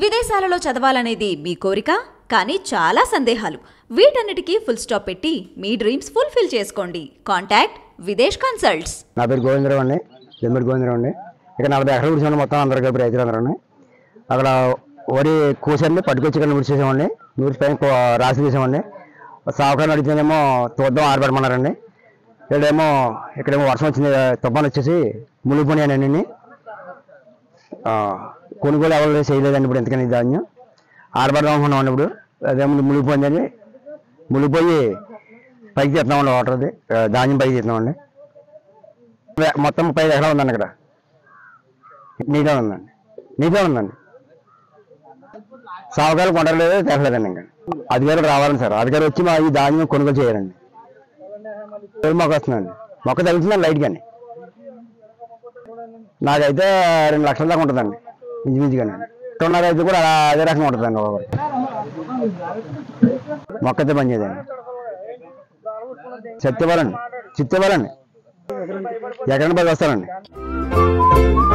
విదేశాలలో చదవాలనేది మీ కోరిక కానీ చాలా సందేహాలు వీటన్నిటికీ ఫుల్ స్టాప్ పెట్టి మీ డ్రీమ్స్ ఫుల్ఫిల్ చేసుకోండి కాంటాక్ట్ విదేశ్ కన్సల్ట్స్ నా పేరు గోవిందరావు అండి జమ్మిడి గోవిందరావు అండి ఇక్కడ నలభై ఎకరాలు కూర్చోండి మొత్తం అందరు కలిపి రైతులు అందరూ అక్కడ వరి కోసండి పట్టుకొచ్చి ఇక్కడ నూరు చేసామండి నూరు పైన కో- రాసి తీసామండి సావుకారిని అడిగితేనేమో చూద్దాం ఆరబెట్టమన్నారండి ఇక్కడేమో ఇక్కడేమో వర్షం వచ్చింది తుఫాన్ వచ్చేసి మునిగిపోయాను అన్ని కొనుగోలు ఎవరు చేయలేదండి ఇప్పుడు ఎందుకని ఈ ధాన్యం ఆరబెడదాం అనుకున్నామండి ఇప్పుడు అదేమో మునిగిపోయిందని మునిగిపోయి పైకి తీస్తున్నామండి వాటర్ది ఆ, ధాన్యం పైకి తీస్తున్నామండి వే- మొత్తం ముప్పై ఐదు ఎకరాలు ఉందండి ఇక్కడ నీట్గా ఉందండి నీట్గా ఉందండి సావకాలు కొనలేదు తెరలేదండి ఇంకా అధికారులు రావాలండి సార్ అధికారులు వచ్చి మా ఈ ధాన్యం కొనుగోలు చేయాలండి ఏం మొక్క వస్తుందండి మొక్క తగ్గుతుందండి లైట్ కానీ నాకైతే రెండు లక్షల దాకా ఉంటుందండి ఇంచుమించుగానే రెండున్నర అయితే కూడా అలా అదే రకంగా ఉంటుందండి ఒకటి మొక్క అయితే పనిచేయదండి చెప్తే వాళ్ళండి చెప్తే వాళ్ళండి ఎక్కడ పది వస్తారండి